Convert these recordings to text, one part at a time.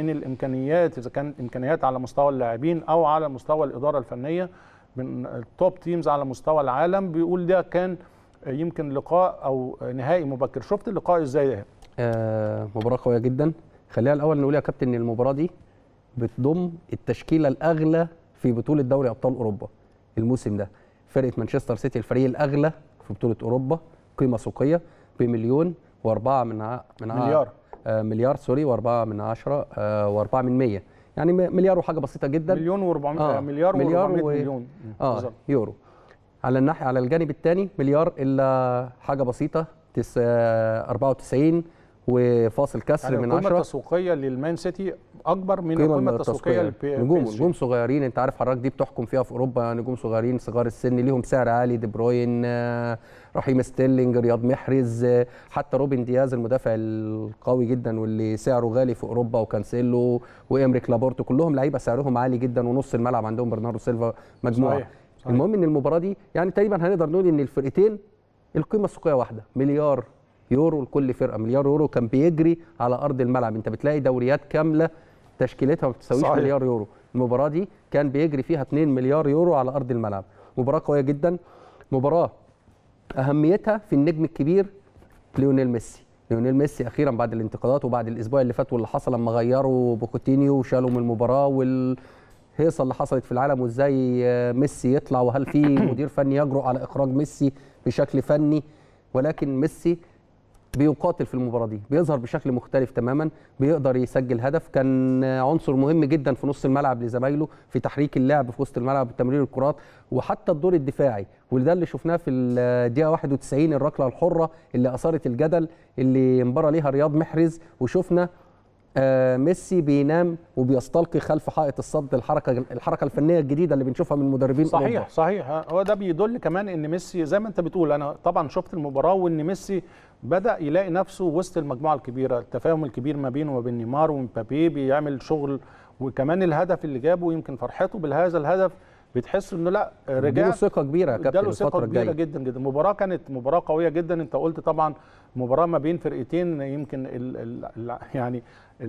من الامكانيات اذا كان امكانيات على مستوى اللاعبين او على مستوى الاداره الفنيه من التوب تيمز على مستوى العالم بيقول ده كان يمكن لقاء او نهائي مبكر شفت اللقاء ازاي ده آه مباراه قويه جدا خلينا الاول نقول يا كابتن ان المباراه دي بتضم التشكيله الاغلى في بطوله دوري ابطال اوروبا الموسم ده فرقه مانشستر سيتي الفريق الاغلى في بطوله اوروبا قيمه سوقيه بمليون واربعة من ع... من ع... مليار آه مليار سوري واربعة من عشرة آه واربعة من مية يعني م- مليار وحاجه بسيطه جدا مليون و400 آه، مليار مليار و400 و- مليون اه بالظبط. يورو على الناحيه على الجانب الثاني مليار الا حاجه بسيطه تس... آه، 94 وفاصل كسر يعني من القيمه 10 التسويقيه للمان سيتي اكبر من القيمه القيمه التسويقيه التسويقيه للبي نجوم بي إس جي. نجوم صغيرين انت عارف حضرتك دي بتحكم فيها في اوروبا نجوم صغيرين صغار السن ليهم سعر عالي دي بروين آه، رحيم ستيرلينج رياض محرز آه، حتى روبن دياز المدافع القوي جدا واللي سعره غالي في اوروبا وكانسيلو وامريك لابورتو كلهم لعيبه سعرهم عالي جدا ونص الملعب عندهم برناردو سيلفا مجموعه صحيح، صحيح. المهم ان المباراه دي يعني تقريبا هنقدر نقول ان الفرقتين القيمه السوقيه واحده مليار يورو لكل فرقه مليار يورو كان بيجري على ارض الملعب انت بتلاقي دوريات كامله تشكيلتها ما بتساويش صحيح. مليار يورو المباراه دي كان بيجري فيها 2 مليار يورو على ارض الملعب مباراه قويه جدا مباراه اهميتها في النجم الكبير ليونيل ميسي ليونيل ميسي اخيرا بعد الانتقادات وبعد الاسبوع اللي فات واللي حصل لما غيروا بوكوتينيو وشالوا من المباراه والهيصه اللي حصلت في العالم وازاي آه، ميسي يطلع وهل في مدير فني يجرؤ على اخراج ميسي بشكل فني ولكن ميسي بيقاتل في المباراه دي بيظهر بشكل مختلف تماما بيقدر يسجل هدف كان عنصر مهم جدا في نص الملعب لزمايله في تحريك اللعب في وسط الملعب وتمرير الكرات وحتى الدور الدفاعي وده اللي شفناه في الدقيقه 91 الركله الحره اللي اثارت الجدل اللي انبرى ليها رياض محرز وشفنا آه، ميسي بينام وبيستلقي خلف حائط الصد الحركه الحركه الفنيه الجديده اللي بنشوفها من مدربين صحيح أوروبا. صحيح هو ده بيدل كمان ان ميسي زي ما انت بتقول انا طبعا شفت المباراه وان ميسي بدا يلاقي نفسه وسط المجموعه الكبيره التفاهم الكبير ما بينه وما بين نيمار ومبابي بيعمل شغل وكمان الهدف اللي جابه يمكن فرحته بهذا الهدف بتحس انه لا اديله رجع ثقه كبيره يا كابتن اداله ثقه الفتره كبيره الجايه جدا جدا المباراه كانت مباراه قويه جدا انت قلت طبعا مباراه ما بين فرقتين يمكن ال ال ال يعني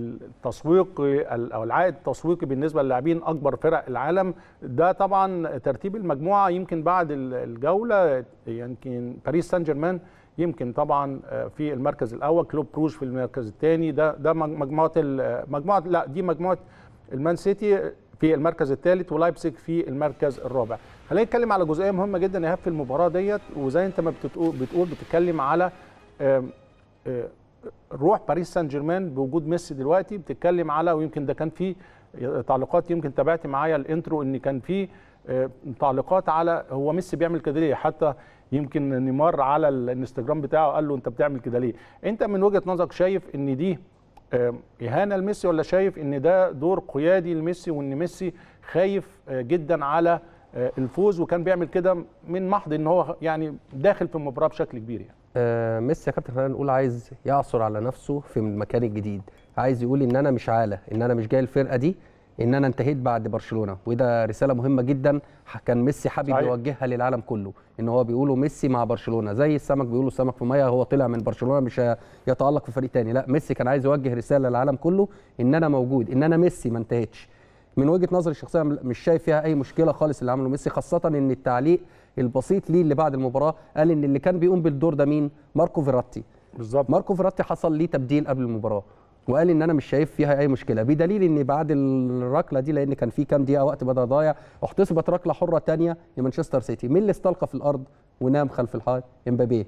التسويق ال- او العائد التسويقي بالنسبه للاعبين اكبر فرق العالم ده طبعا ترتيب المجموعه يمكن بعد ال- الجوله يمكن باريس سان جيرمان يمكن طبعا آه، في المركز الاول كلوب بروج في المركز الثاني ده ده مج- مجموعه ال- مجموعه لا دي مجموعه المان سيتي في المركز الثالث ولايبسك في المركز الرابع خلينا نتكلم على جزئيه مهمه جدا يا ايهاب في المباراه ديت وزي انت ما بتقول بتقول بتتكلم على آم، آه، روح باريس سان جيرمان بوجود ميسي دلوقتي بتتكلم على ويمكن ده كان في تعليقات يمكن تابعت معايا الانترو ان كان في آه، تعليقات على هو ميسي بيعمل كده ليه حتى يمكن نيمار على الانستجرام بتاعه قال له انت بتعمل كده ليه انت من وجهه نظرك شايف ان دي آه، اهانه لميسي ولا شايف ان ده دور قيادي لميسي وان ميسي خايف آه، جدا على آه، الفوز وكان بيعمل كده من محض ان هو يعني داخل في المباراه بشكل كبير يعني آه، ميسي يا كابتن خلينا نقول عايز يعثر على نفسه في المكان الجديد عايز يقول ان انا مش عاله ان انا مش جاي الفرقه دي ان انا انتهيت بعد برشلونه وده رساله مهمه جدا ح- كان ميسي حابب صحيح. يوجهها للعالم كله ان هو بيقولوا ميسي مع برشلونه زي السمك بيقولوا السمك في ميه هو طلع من برشلونه مش ه- يتالق في فريق تاني لا ميسي كان عايز يوجه رساله للعالم كله ان انا موجود ان انا ميسي ما انتهتش من وجهه نظري الشخصيه مش شايف فيها اي مشكله خالص اللي عمله ميسي خاصه ان التعليق البسيط ليه اللي بعد المباراه قال ان اللي كان بيقوم بالدور ده مين ماركو فيراتي بالظبط ماركو فيراتي حصل ليه تبديل قبل المباراه وقال ان انا مش شايف فيها اي مشكله بدليل ان بعد الركله دي لان كان في كام دقيقه وقت بدا ضايع احتسبت ركله حره ثانيه لمانشستر سيتي مين اللي استلقى في الارض ونام خلف الحائط امبابي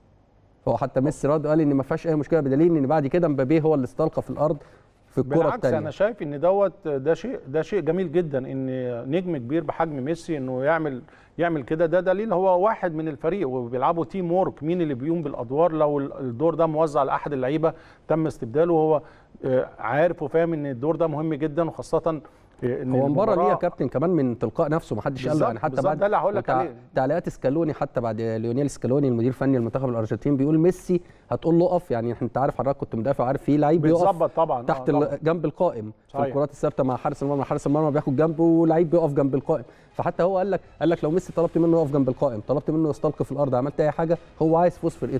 هو حتى ميسي رد قال ان ما فيهاش اي مشكله بدليل ان بعد كده امبابي هو اللي استلقى في الارض في الكره بالعكس الثانيه انا شايف ان دوت ده شيء ده شيء جميل جدا ان نجم كبير بحجم ميسي انه يعمل يعمل كده ده دليل هو واحد من الفريق وبيلعبوا تيم وورك مين اللي بيقوم بالادوار لو الدور ده موزع لاحد اللعيبه تم استبداله وهو آه، عارف وفاهم ان الدور ده مهم جدا وخاصه آه، ان هو مباراه ليه يا المباراة كابتن كمان من تلقاء نفسه ما حدش قال له يعني بالظبط، حتى بالظبط، بعد ده اللي هقول لك وتع- عليه. تعليقات سكالوني حتى بعد ليونيل سكالوني المدير الفني لمنتخب الارجنتين بيقول ميسي هتقول له اقف يعني انت عارف حضرتك كنت مدافع عارف في لعيب بيقف بيتظبط طبعا آه، تحت طبعاً. ال- جنب القائم في صحيح. الكرات الثابته مع حارس المرمى حارس المرمى بياخد جنبه ولعيب بيقف جنب القائم فحتى هو قال لك قال لك لو ميسي طلبت منه يقف جنب القائم طلبت منه يستلقي في الارض عملت اي حاجه هو عايز فوز فرقته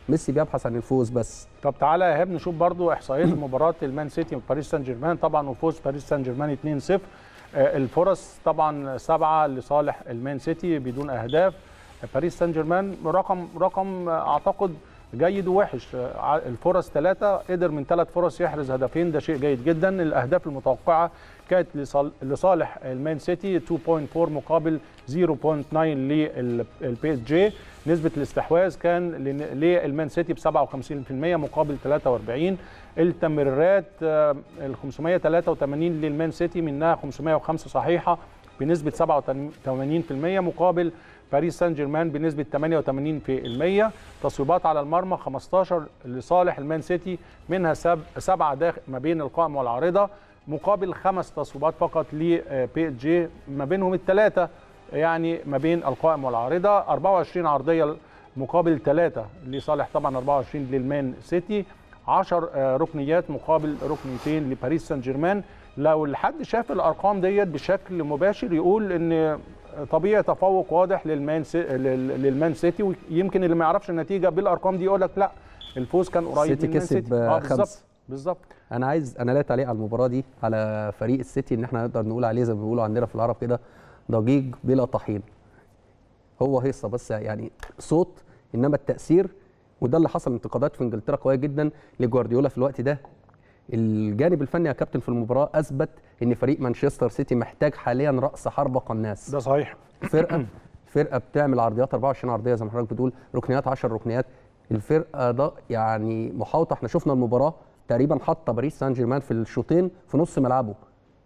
ميسي بيبحث عن الفوز بس طب تعالى يا ايهاب نشوف برضو احصائيات مباراه المان سيتي وباريس سان جيرمان طبعا وفوز باريس سان جيرمان 2-0 آه، الفرص طبعا سبعه لصالح المان سيتي بدون اهداف باريس سان جيرمان رقم رقم آه، اعتقد جيد ووحش آه، ع- الفرص ثلاثه قدر من ثلاث فرص يحرز هدفين ده شيء جيد جدا الاهداف المتوقعه كانت لصال- لصالح المان سيتي 2.4 مقابل 0.9 للبي اس جي نسبة الاستحواذ كان لن- للمان سيتي ب 57% مقابل 43 التمريرات آه، ال 583 للمان سيتي منها 505 صحيحة بنسبة 87% مقابل باريس سان جيرمان بنسبة 88% تصويبات على المرمى 15 لصالح المان سيتي منها سب سبعة داخل ما بين القائم والعارضة مقابل خمس تصويبات فقط لبي جي ما بينهم الثلاثة يعني ما بين القائم والعارضة 24 عرضية مقابل ثلاثة لصالح طبعا 24 للمان سيتي 10 آه، ركنيات مقابل ركنيتين لباريس سان جيرمان لو الحد شاف الارقام ديت بشكل مباشر يقول ان طبيعي تفوق واضح للمان سي... لل- للمان سيتي ويمكن اللي ما يعرفش النتيجه بالارقام دي يقول لك لا الفوز كان قريب السيتي من المان كسب، سيتي آه، بالظبط خمسة. بالظبط انا عايز انا لا تعليق على المباراه دي على فريق السيتي ان احنا نقدر نقول عليه زي ما بيقولوا عندنا في العرب كده ضجيج بلا طحين هو هيصه بس يعني صوت انما التاثير وده اللي حصل انتقادات في انجلترا قويه جدا لجوارديولا في الوقت ده الجانب الفني يا كابتن في المباراه اثبت ان فريق مانشستر سيتي محتاج حاليا راس حربه قناص ده صحيح الفرقه الفرقه بتعمل عرضيات 24 عرضيه زي ما حضرتك بتقول ركنيات 10 ركنيات الفرقه ده يعني محاوطه احنا شفنا المباراه تقريبا حاطه باريس سان جيرمان في الشوطين في نص ملعبه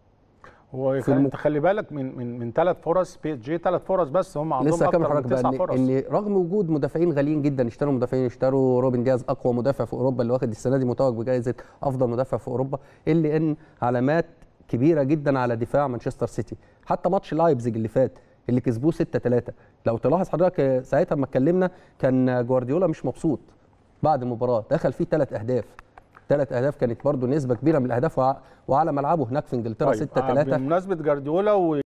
هو في الم- انت خلي بالك من من من ثلاث فرص بي اس جي ثلاث فرص بس هم عندهم لسه كمان اكتر حضرتك من تسع بقى فرص ان, إن رغم وجود مدافعين غاليين جدا اشتروا مدافعين اشتروا روبن دياز اقوى مدافع في اوروبا اللي واخد السنه دي متوج بجائزه افضل مدافع في اوروبا الا ان علامات كبيره جدا على دفاع مانشستر سيتي حتى ماتش لايبزيج اللي فات اللي كسبوه 6 3 لو تلاحظ حضرتك آه، ساعتها لما اتكلمنا كان جوارديولا مش مبسوط بعد المباراه دخل فيه ثلاث اهداف ثلاث اهداف كانت برضو نسبه كبيره من الاهداف وع- وعلى ملعبه هناك في انجلترا 6 آه، 3 بمناسبه جارديولا و